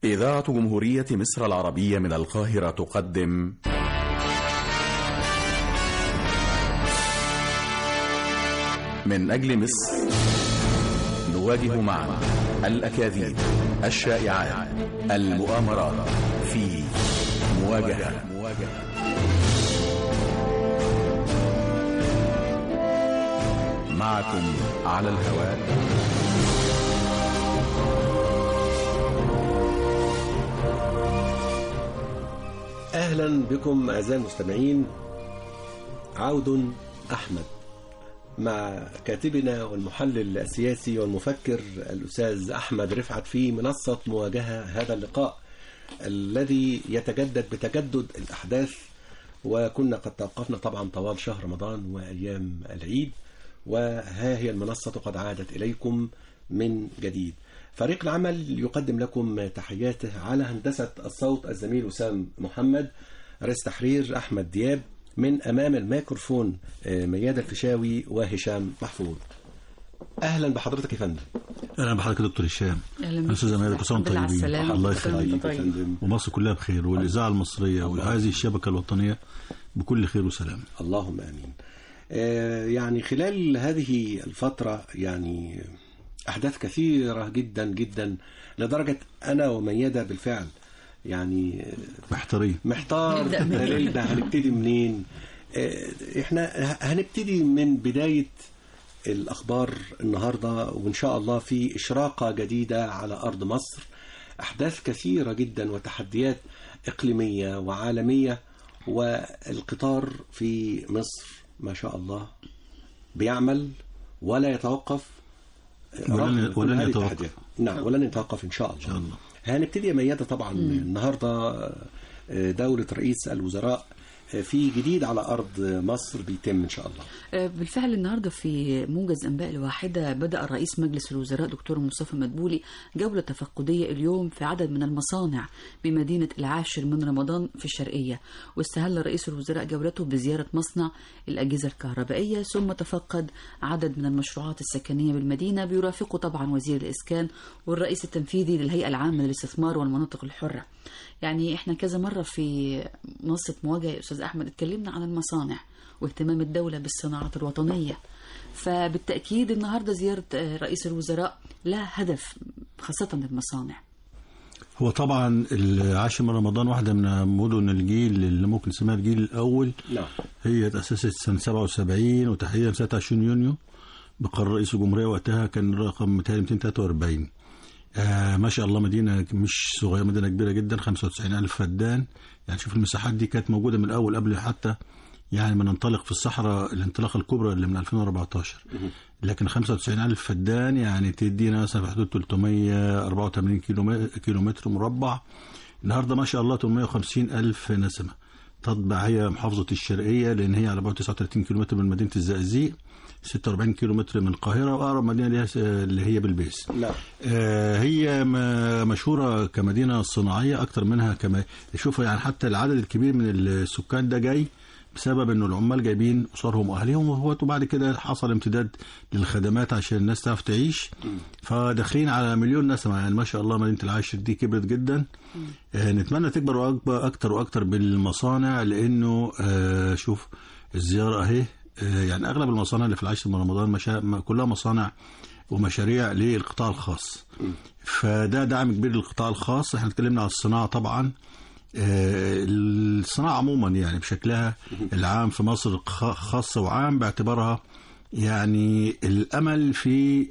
إذاعة جمهورية مصر العربية من القاهرة تقدم من أجل مصر نواجه معا الأكاذيب الشائعات المؤامرات في مواجهة معكم على الهواء أهلا بكم أعزائي المستمعين عود أحمد مع كاتبنا والمحلل السياسي والمفكر الأستاذ أحمد رفعت في منصة مواجهة هذا اللقاء الذي يتجدد بتجدد الأحداث وكنا قد توقفنا طبعا طوال شهر رمضان وأيام العيد وها هي المنصة قد عادت إليكم من جديد فريق العمل يقدم لكم تحياته على هندسة الصوت الزميل وسام محمد رئيس تحرير أحمد دياب من أمام الميكروفون مياد الفيشاوي وهشام محفوظ أهلا بحضرتك يا فندم اهلا بحضرتك يا دكتور هشام اهلا بك استاذ امير كل سنه وانتم الحمد لله على طيبين السلامة. الله كل سنة يخليك وانت طيب. فندم ومصر كلها بخير والاذاعه المصريه وهذه الشبكه الوطنيه بكل خير وسلام اللهم امين. آه، يعني خلال هذه الفترة يعني أحداث كثيرة جدا جدا لدرجة أنا وميادة بالفعل يعني محتارين محتار نبدأ منين؟ دليلنا هنبتدي منين آه، احنا هنبتدي من بداية الأخبار النهاردة وإن شاء الله في إشراقة جديدة على أرض مصر أحداث كثيرة جدا وتحديات إقليمية وعالمية والقطار في مصر ما شاء الله بيعمل ولا يتوقف ولن- رغم كل ولن هذه يتوقف. التحديات. نعم ولن يتوقف إن شاء الله, شاء الله. هنبتدي يا ميادة طبعا النهاردة آه، دولة رئيس الوزراء آه، في جديد على أرض مصر بيتم إن شاء الله آه، بالفعل النهارده في موجز انباء الواحده بدا رئيس مجلس الوزراء دكتور مصطفى مدبولي جوله تفقديه اليوم في عدد من المصانع بمدينه العاشر من رمضان في الشرقيه واستهل رئيس الوزراء جولته بزياره مصنع الاجهزه الكهربائيه ثم تفقد عدد من المشروعات السكنيه بالمدينه بيرافقه طبعا وزير الاسكان والرئيس التنفيذي للهيئه العامه للاستثمار والمناطق الحره يعني احنا كذا مره في منصه مواجهه يا استاذ احمد اتكلمنا عن المصانع واهتمام الدولة بالصناعات الوطنية فبالتأكيد النهاردة زيارة آه، رئيس الوزراء لها هدف خاصة المصانع هو طبعا العاشر من رمضان واحده من مدن الجيل اللي ممكن نسميها الجيل الاول نعم هي تأسست سنة 77 وتحديدا سنة 20 يونيو بقرار رئيس الجمهورية وقتها كان رقم 243 آه ما شاء الله مدينة مش صغيرة مدينة كبيرة جدا 95 ألف فدان يعني شوف المساحات دي كانت موجودة من الأول قبل حتى يعني ما ننطلق في الصحراء الانطلاقة الكبرى اللي من 2014 لكن 95 ألف فدان يعني تدينا مثلا في حدود 384 كيلومتر, كيلومتر مربع النهارده ما شاء الله 850 ألف نسمة تطبع هي محافظة الشرقية لأن هي على بعد 39 كيلومتر من مدينة الزقازيق 46 كيلومتر من القاهرة وأقرب مدينة ليها س- اللي هي بلبيس نعم آه، هي م- مشهورة كمدينة صناعية أكتر منها كما شوف يعني حتى العدد الكبير من السكان ده جاي بسبب انه العمال جايبين اسرهم واهاليهم وهو وبعد كده حصل امتداد للخدمات عشان الناس تعرف تعيش فداخلين على مليون نسمه يعني ما شاء الله مدينه العاشر دي كبرت جدا آه نتمنى تكبر واكبر اكتر واكتر بالمصانع لانه آه شوف الزياره اهي آه يعني اغلب المصانع اللي في العاشر من رمضان مشا... ما- كلها مصانع ومشاريع للقطاع الخاص فده دعم كبير للقطاع الخاص احنا اتكلمنا على الصناعه طبعا آه، الصناعه عموما يعني بشكلها العام في مصر خ- خاصه وعام باعتبارها يعني الامل في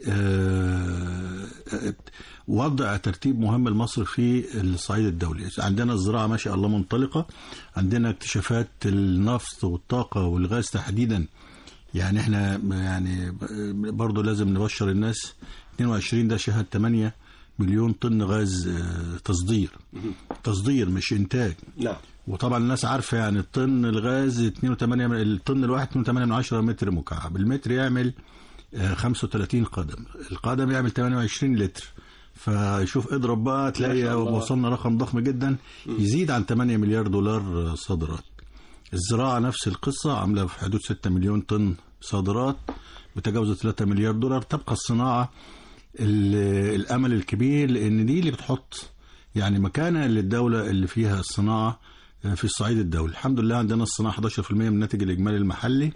آه، آه، وضع ترتيب مهم لمصر في الصعيد الدولي عندنا الزراعه ما شاء الله منطلقه عندنا اكتشافات النفط والطاقه والغاز تحديدا يعني احنا يعني برضه لازم نبشر الناس 22 ده شهد 8 مليون طن غاز آه، تصدير تصدير مش انتاج نعم وطبعا الناس عارفه يعني الطن الغاز 2.8 من- الطن الواحد 2.8 من 10 متر مكعب المتر يعمل آه، 35 قدم القدم يعمل 28 لتر فشوف اضرب بقى ما تلاقي شاء الله. وصلنا رقم ضخم جدا يزيد عن 8 مليار دولار آه، صادرات الزراعة نفس القصة عاملة في حدود 6 مليون طن صادرات بتجاوز 3 مليار دولار تبقى الصناعة ال- الأمل الكبير لأن دي اللي بتحط يعني مكانه للدوله اللي فيها الصناعه آه، في الصعيد الدولي الحمد لله عندنا الصناعه 11% من الناتج الاجمالي المحلي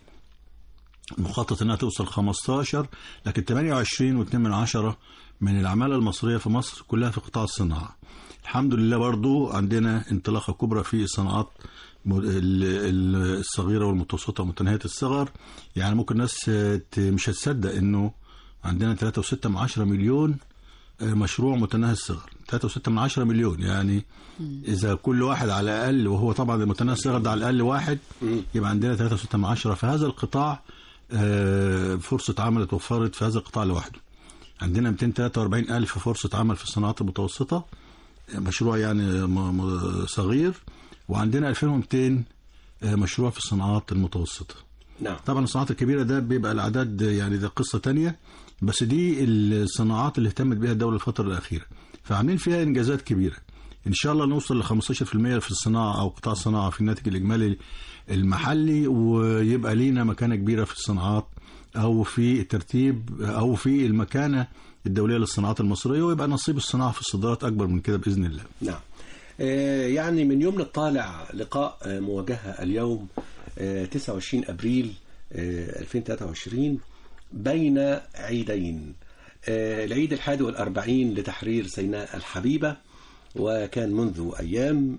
مخطط انها توصل 15 لكن 28 و2 من عشرة من العماله المصريه في مصر كلها في قطاع الصناعه الحمد لله برضو عندنا انطلاقه كبرى في الصناعات م- ال- ال- الصغيره والمتوسطه ومتناهيه الصغر يعني ممكن الناس آه، ت- مش هتصدق انه عندنا 3.6 من عشرة مليون آه، مشروع متناهي الصغر 3.6 من عشرة مليون يعني اذا كل واحد على الاقل وهو طبعا المتناهي الصغر ده على الاقل واحد يبقى عندنا 3.6 من عشرة في هذا القطاع آه، فرصه عمل اتوفرت في هذا القطاع لوحده عندنا 243 ألف فرصة عمل في الصناعات المتوسطة مشروع يعني م- م- صغير وعندنا 2200 مشروع في الصناعات المتوسطة نعم طبعا الصناعات الكبيرة ده بيبقى الأعداد يعني ده قصة تانية بس دي الصناعات اللي اهتمت بها الدولة الفترة الأخيرة فعاملين فيها إنجازات كبيرة إن شاء الله نوصل ل 15% في الصناعة أو قطاع الصناعة في الناتج الإجمالي المحلي ويبقى لينا مكانة كبيرة في الصناعات أو في الترتيب أو في المكانة الدولية للصناعات المصرية ويبقى نصيب الصناعة في الصادرات أكبر من كده بإذن الله نعم آه، يعني من يومنا الطالع لقاء آه، مواجهة اليوم آه، 29 أبريل آه، 2023 بين عيدين آه، العيد الحادي والأربعين لتحرير سيناء الحبيبة وكان منذ أيام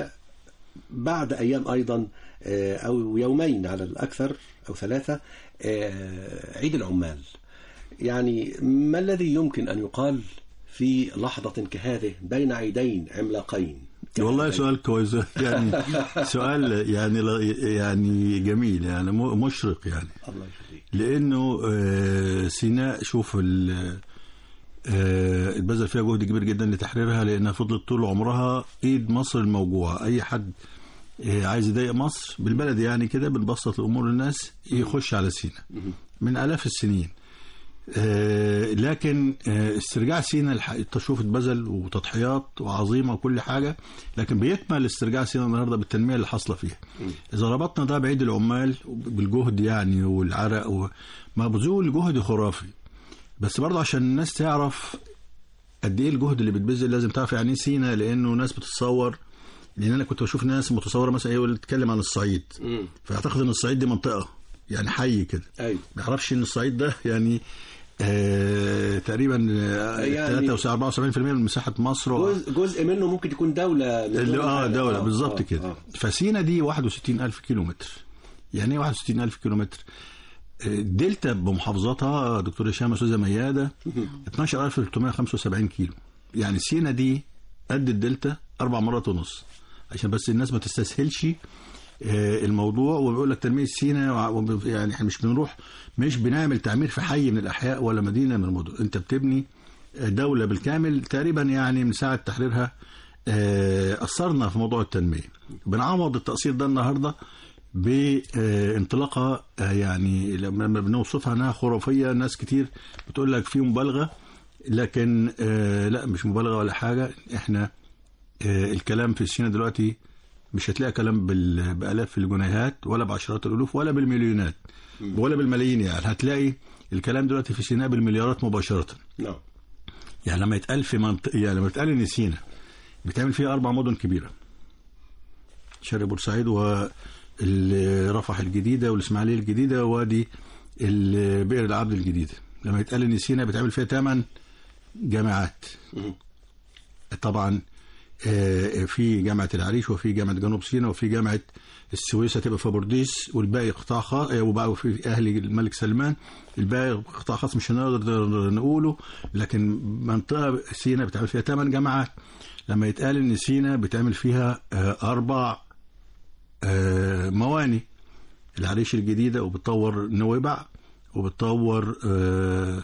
وبعد أيام أيضا آه، أو يومين على الأكثر أو ثلاثة آه، عيد العمال يعني ما الذي يمكن أن يقال في لحظة كهذه بين عيدين عملاقين والله سؤال كويس يعني سؤال يعني يعني جميل يعني م- مشرق يعني الله يخليك لانه آه، سيناء شوف ال- آه، اتبذل فيها جهد كبير جدا لتحريرها لانها فضلت طول عمرها ايد مصر الموجوعه اي حد آه، عايز يضايق مصر بالبلد يعني كده بنبسط الامور للناس يخش على سيناء من الاف السنين آه، لكن آه، استرجاع سيناء الح- التشوف اتبذل وتضحيات وعظيمه وكل حاجه لكن بيكمل استرجاع سيناء النهارده بالتنميه اللي حاصله فيها. اذا ربطنا ده بعيد العمال بالجهد يعني والعرق و- مبذول جهد خرافي. بس برضه عشان الناس تعرف قد ايه الجهد اللي بيتبذل لازم تعرف يعني ايه سينا لانه ناس بتتصور لان انا كنت بشوف ناس متصوره مثلا ايه تتكلم عن الصعيد مم. فيعتقد ان الصعيد دي منطقه يعني حي كده أيوة ما يعرفش ان الصعيد ده يعني آه تقريبا آه يعني 73 74% من مساحه مصر و... جزء, جزء منه ممكن يكون دولة من اللي دول اه العالم. دوله آه، بالظبط آه، كده آه. فسينا دي 61000 كيلو متر يعني ايه 61000 كيلو متر الدلتا بمحافظاتها دكتور هشام استاذه مياده 12375 كيلو يعني سينا دي قد الدلتا اربع مرات ونص عشان بس الناس ما تستسهلش آه، الموضوع وبيقول لك تنميه سينا وع- وب- يعني احنا مش بنروح مش بنعمل تعمير في حي من الاحياء ولا مدينه من المدن انت بتبني دوله بالكامل تقريبا يعني من ساعه تحريرها آه، اثرنا في موضوع التنميه بنعوض التقصير ده النهارده بانطلاقه آه، يعني لما لما بنوصفها انها خرافيه ناس كتير بتقول لك في مبالغه لكن آه، لا مش مبالغه ولا حاجه احنا آه، الكلام في السينا دلوقتي مش هتلاقي كلام بال- بالاف الجنيهات ولا بعشرات الالوف ولا بالمليونات ولا بالملايين يعني هتلاقي الكلام دلوقتي في سيناء بالمليارات مباشره نعم يعني لما يتقال في منطقه يعني لما يتقال ان سينا بتعمل فيها اربع مدن كبيره شرق بورسعيد ورفح الجديده والاسماعيليه الجديده وادي ال- بئر العبد الجديده لما يتقال ان سينا بتعمل فيها ثمان جامعات مم. طبعا آه، في جامعه العريش وفي جامعه جنوب سيناء وفي جامعه السويس هتبقى في بورديس والباقي قطاع خاص وبقى في اهل الملك سلمان الباقي قطاع خاص مش هنقدر نقوله لكن منطقه سينا بتعمل فيها ثمان جامعات لما يتقال ان سينا بتعمل فيها آه، اربع آه، مواني العريش الجديده وبتطور نويبع وبتطور آه،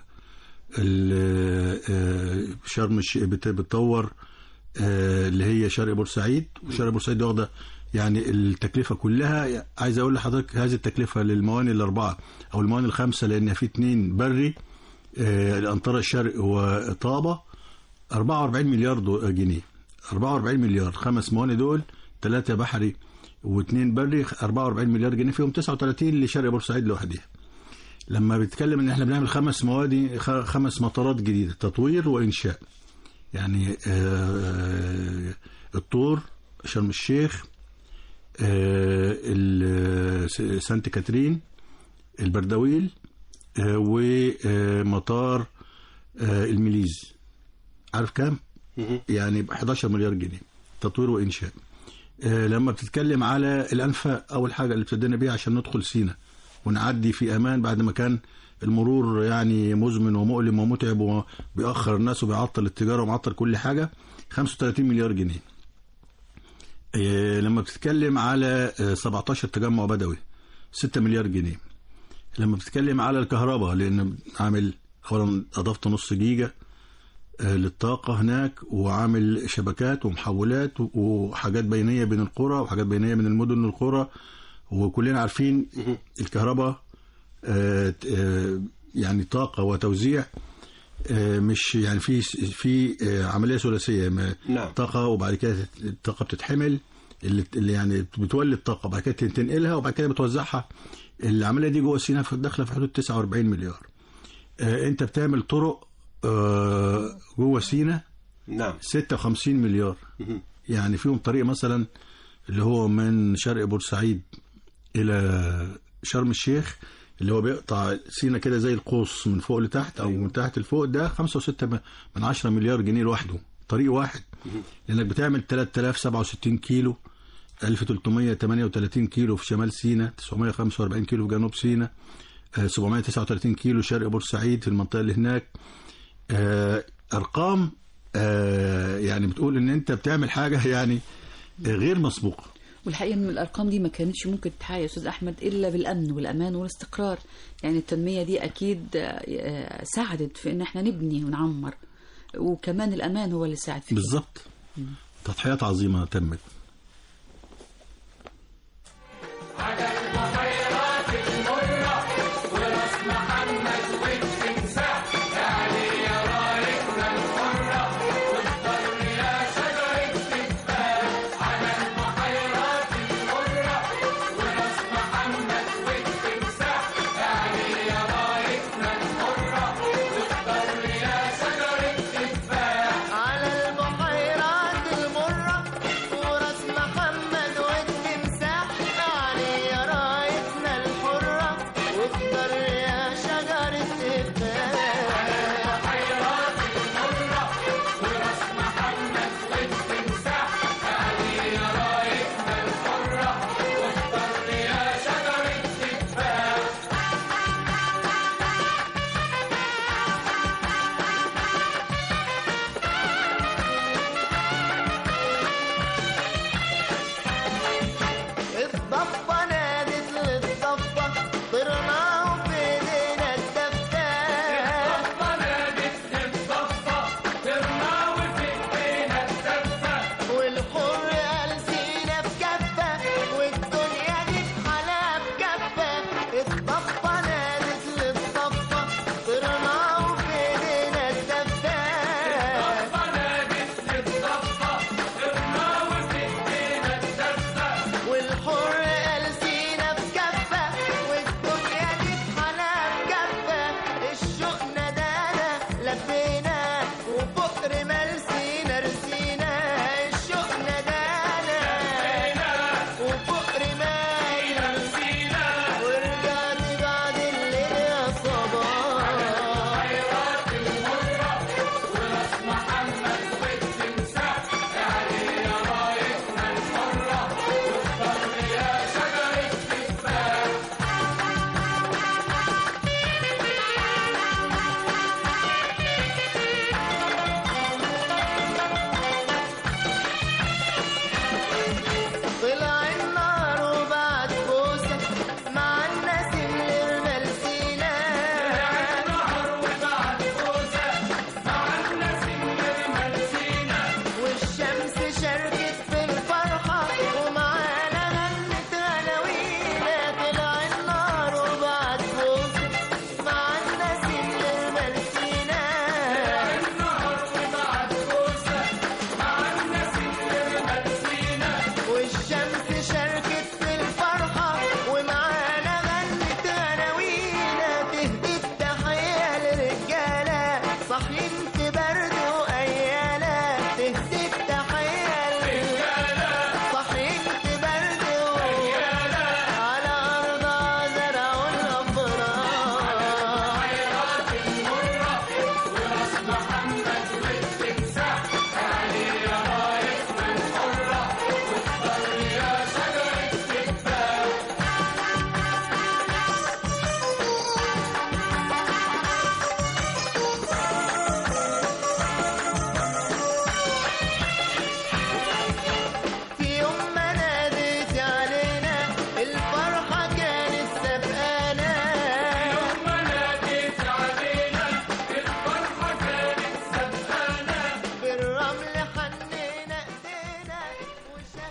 ال- آه، شرم الش- بت- بتطور آه، اللي هي شرق بورسعيد وشرق بورسعيد دي واخده يعني التكلفه كلها عايز اقول لحضرتك هذه التكلفه للمواني الاربعه او المواني الخمسه لان في اثنين بري آه، الانطره الشرق وطابه 44 مليار دو- جنيه 44 مليار خمس مواني دول ثلاثه بحري واثنين بري 44 مليار جنيه فيهم 39 لشرق بورسعيد لوحدها لما بيتكلم ان احنا بنعمل خمس موادي خ- خمس مطارات جديده تطوير وانشاء يعني آه، الطور شرم الشيخ آه، ال- س- سانت كاترين البردويل آه، ومطار آه، الميليز عارف كام؟ يعني ب 11 مليار جنيه تطوير وانشاء آه، لما بتتكلم على الانفاق اول حاجه اللي ابتدينا بيها عشان ندخل سينا ونعدي في امان بعد ما كان المرور يعني مزمن ومؤلم ومتعب وبيأخر الناس وبيعطل التجاره ومعطل كل حاجه 35 مليار جنيه آه، لما بتتكلم على آه، 17 تجمع بدوي 6 مليار جنيه لما بتتكلم على الكهرباء لان عامل اولا اضفت نص جيجا آه، للطاقة هناك وعامل شبكات ومحولات وحاجات بينية بين القرى وحاجات بينية من المدن للقرى وكلنا عارفين الكهرباء آه، آه، يعني طاقة وتوزيع آه، مش يعني في في آه، عملية ثلاثية ما- نعم. طاقة وبعد كده الطاقة بتتحمل اللي اللي يعني بتولد طاقة بعد كده تنقلها وبعد كده بتوزعها العملية دي جوه سيناء في- داخلة في حدود 49 مليار آه، انت بتعمل طرق آه، جوه سينا نعم 56 مليار يعني فيهم طريق مثلا اللي هو من شرق بورسعيد الى شرم الشيخ اللي هو بيقطع سينا كده زي القوس من فوق لتحت او من تحت لفوق ده 5.6 من 10 مليار جنيه لوحده طريق واحد لانك بتعمل 3067 كيلو 1338 كيلو في شمال سينا 945 كيلو في جنوب سينا آه، 739 كيلو شرق بورسعيد في المنطقه اللي هناك آه، ارقام آه، يعني بتقول ان انت بتعمل حاجه يعني آه، غير مسبوقه والحقيقه ان الارقام دي ما كانتش ممكن تتحقق يا استاذ احمد الا بالامن والامان والاستقرار يعني التنميه دي اكيد آه، ساعدت في ان احنا نبني ونعمر وكمان الامان هو اللي ساعد فيه بالظبط تضحيات عظيمه تمت على البحيرات المرة ورا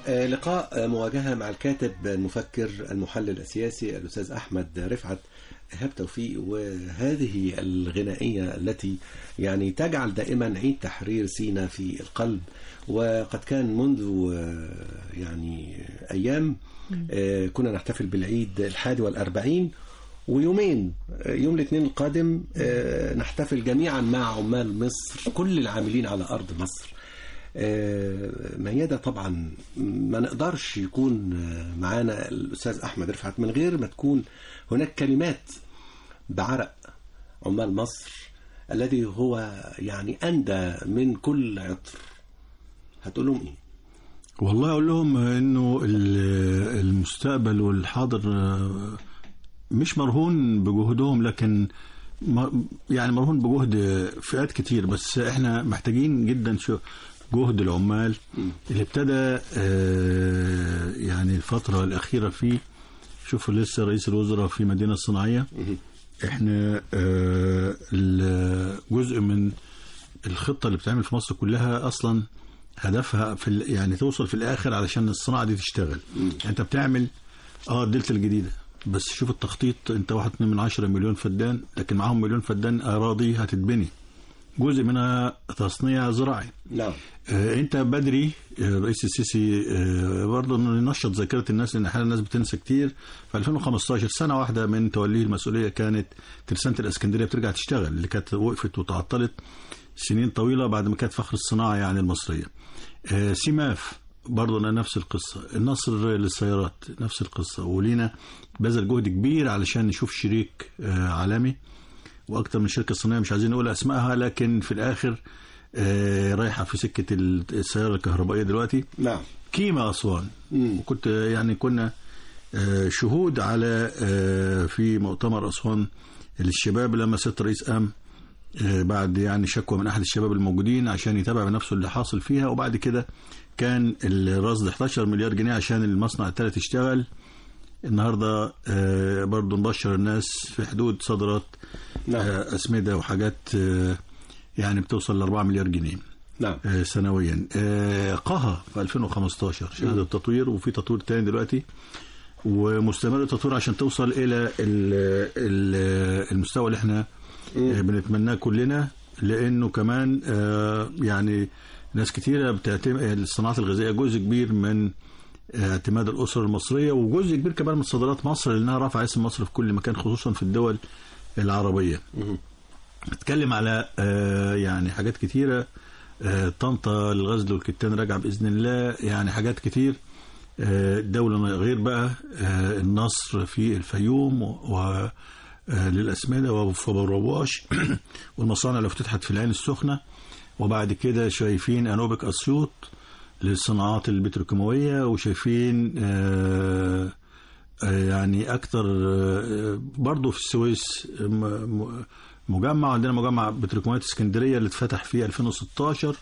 آه، لقاء آه، مواجهة مع الكاتب المفكر المحلل السياسي الأستاذ أحمد رفعت إيهاب توفيق وهذه الغنائية التي يعني تجعل دائما عيد تحرير سينا في القلب وقد كان منذ آه، يعني أيام آه، كنا نحتفل بالعيد الحادي والأربعين ويومين آه، يوم الاثنين القادم آه، نحتفل جميعا مع عمال مصر كل العاملين على أرض مصر آه، ميادة طبعا ما نقدرش يكون آه، معانا الأستاذ أحمد رفعت من غير ما تكون هناك كلمات بعرق عمال مصر الذي هو يعني أندى من كل عطر هتقول لهم إيه؟ والله اقول لهم انه ال- المستقبل والحاضر آه، مش مرهون بجهودهم لكن م- يعني مرهون بجهد فئات كتير بس احنا محتاجين جدا شو جهد العمال اللي ابتدى آه، يعني الفترة الأخيرة فيه شوفوا لسه رئيس الوزراء في مدينة صناعية احنا آه، ال- جزء من الخطة اللي بتعمل في مصر كلها أصلا هدفها في ال- يعني توصل في الآخر علشان الصناعة دي تشتغل أنت بتعمل اه الدلتا الجديدة بس شوف التخطيط انت واحد اتنين من عشرة مليون فدان لكن معاهم مليون فدان أراضي هتتبني جزء منها تصنيع زراعي نعم آه، انت بدري آه، الرئيس السيسي آه، برضه انه ينشط ذاكره الناس لان احيانا الناس بتنسى كتير في 2015 سنه واحده من توليه المسؤوليه كانت ترسانه الاسكندريه بترجع تشتغل اللي كانت وقفت وتعطلت سنين طويله بعد ما كانت فخر الصناعه يعني المصريه. آه، سيماف برضه نفس القصه، النصر للسيارات نفس القصه ولينا بذل جهد كبير علشان نشوف شريك آه، عالمي واكتر من شركه صناعيه مش عايزين نقول اسمائها لكن في الاخر آه، رايحه في سكه السياره الكهربائيه دلوقتي نعم كيما اسوان مم. وكنت يعني كنا آه، شهود على آه، في مؤتمر اسوان للشباب لما سياده الرئيس قام آه، بعد يعني شكوى من احد الشباب الموجودين عشان يتابع بنفسه اللي حاصل فيها وبعد كده كان الرصد 11 مليار جنيه عشان المصنع الثالث يشتغل النهارده آه، برضو نبشر الناس في حدود صادرات نعم. آه، اسمده وحاجات آه، يعني بتوصل ل 4 مليار جنيه نعم آه، سنويا آه، قها في 2015 شهد التطوير وفي تطوير تاني دلوقتي ومستمر التطوير عشان توصل الى ال- ال- المستوى اللي احنا آه، بنتمناه كلنا لانه كمان آه، يعني ناس كتيره بتعتمد الصناعات الغذائيه جزء كبير من اعتماد الاسر المصريه وجزء كبير كمان من صادرات مصر لانها رافعه اسم مصر في كل مكان خصوصا في الدول العربيه. نتكلم على آه، يعني حاجات كتيره آه، طنطا للغزل والكتان راجعه باذن الله يعني حاجات كتير آه، دولة غير بقى آه، النصر في الفيوم و آه، للأسمدة وفي برواش والمصانع اللي افتتحت في العين السخنة وبعد كده شايفين أنوبك أسيوط للصناعات البتروكيماوية وشايفين آه، آه، يعني أكتر آه، برضو في السويس م- م- مجمع عندنا مجمع بتروكيماويات اسكندرية اللي اتفتح في 2016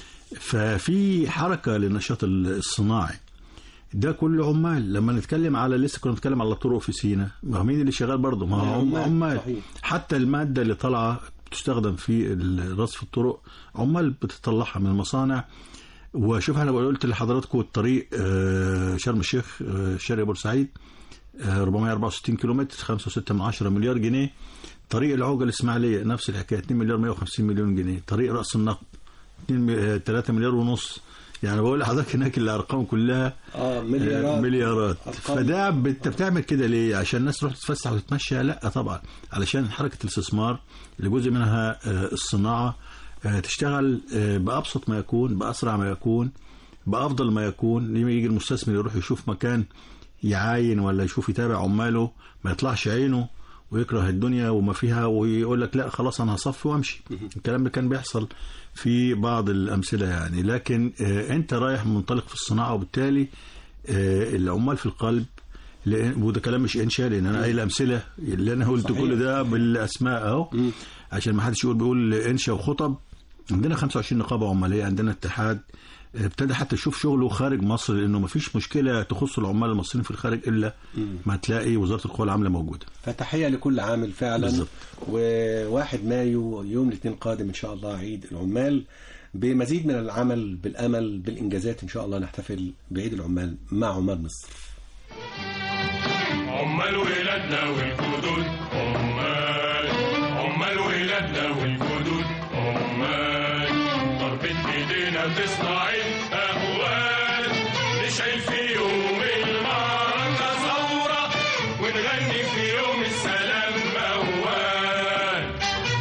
ففي حركة للنشاط الصناعي ده كله عمال لما نتكلم على لسه كنا بنتكلم على الطرق في سينا ما هو مين اللي شغال برضه ما هو عم- عمال، عمال صحيح. حتى المادة اللي طالعة بتستخدم في ال- رصف الطرق عمال بتطلعها من المصانع وشوف انا قلت لحضراتكم الطريق آه، شرم الشيخ آه، شرق بورسعيد آه، 464 كيلومتر 5.6 من 10 مليار جنيه طريق العوجة الإسماعيلية نفس الحكاية 2 مليار 150 مليون جنيه طريق رأس النقب 2 3 مليار ونص يعني بقول لحضرتك هناك الأرقام كلها اه مليارات مليارات أرقام. فده بت- انت بتعمل كده ليه عشان الناس تروح تتفسح وتتمشى لا طبعا علشان حركه الاستثمار اللي جزء منها آه، الصناعه آه، تشتغل آه، بابسط ما يكون باسرع ما يكون بافضل ما يكون لما يجي المستثمر يروح يشوف مكان يعاين ولا يشوف يتابع عماله ما يطلعش عينه ويكره الدنيا وما فيها ويقول لك لا خلاص انا هصفي وامشي الكلام ده كان بيحصل في بعض الامثله يعني لكن آه، انت رايح منطلق في الصناعه وبالتالي آه، العمال في القلب لأن- وده كلام مش انشاء لان انا قايل امثله اللي انا قلت صحيح. كل ده بالاسماء اهو عشان ما حدش يقول بيقول انشاء وخطب عندنا 25 نقابه عماليه عندنا اتحاد ابتدى حتى يشوف شغله خارج مصر لانه ما فيش مشكله تخص العمال المصريين في الخارج الا ما تلاقي وزاره القوى العامله موجوده فتحية لكل عامل فعلا بالظبط. وواحد مايو يوم الاثنين القادم ان شاء الله عيد العمال بمزيد من العمل بالامل بالانجازات ان شاء الله نحتفل بعيد العمال مع عمال مصر عمال ولادنا والجدود عمال عمال ولادنا والجدود عمال ضربة ايدينا تصنع الاهوال نشعل في يوم المعركة ثورة ونغني في يوم السلام موال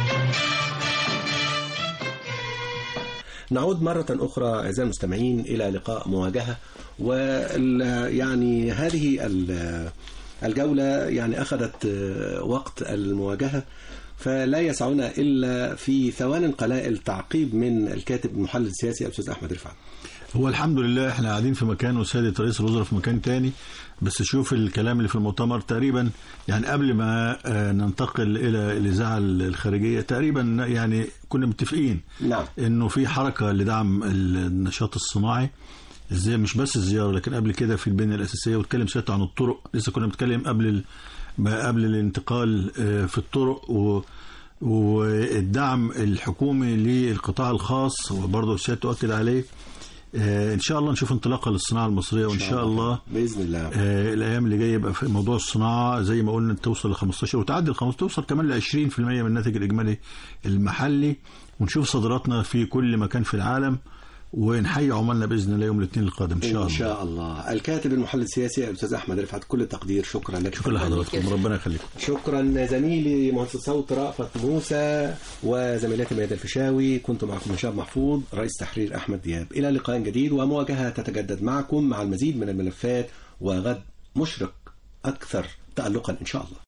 نعود مرة أخرى أعزائي المستمعين إلى لقاء مواجهة وال يعني هذه ال- الجولة يعني أخذت وقت المواجهة فلا يسعنا إلا في ثوان قلائل تعقيب من الكاتب المحلل السياسي الأستاذ أحمد رفعت هو الحمد لله احنا قاعدين في مكان وسيادة رئيس الوزراء في مكان تاني بس شوف الكلام اللي في المؤتمر تقريبا يعني قبل ما آه، ننتقل الى الاذاعه الخارجيه تقريبا يعني كنا متفقين نعم انه في حركه لدعم النشاط الصناعي ازاي مش بس الزياره لكن قبل كده في البنيه الاساسيه واتكلم سيادته عن الطرق لسه كنا بنتكلم قبل ال... ما قبل الانتقال آه، في الطرق و... والدعم الحكومي للقطاع الخاص وبرضه سيادته اكد عليه آه، ان شاء الله نشوف انطلاقه للصناعه المصريه وان شاء الله بإذن الله آه، الايام اللي جايه يبقى في موضوع الصناعه زي ما قلنا توصل ل 15 وتعدي ال 15 توصل كمان ل 20% من الناتج الاجمالي المحلي ونشوف صادراتنا في كل مكان في العالم ونحيي عمالنا باذن الله يوم الاثنين القادم ان شاء إن الله شاء الله الكاتب المحلل السياسي الأستاذ أحمد رفعت كل التقدير شكرا لك شكرا لحضراتكم ربنا يخليكم شكرا زميلي مهندس الصوت رأفت موسى وزميلتي ميادة الفيشاوي كنت معكم هشام محفوظ رئيس تحرير أحمد دياب إلى لقاء جديد ومواجهة تتجدد معكم مع المزيد من الملفات وغد مشرق أكثر تألقا إن شاء الله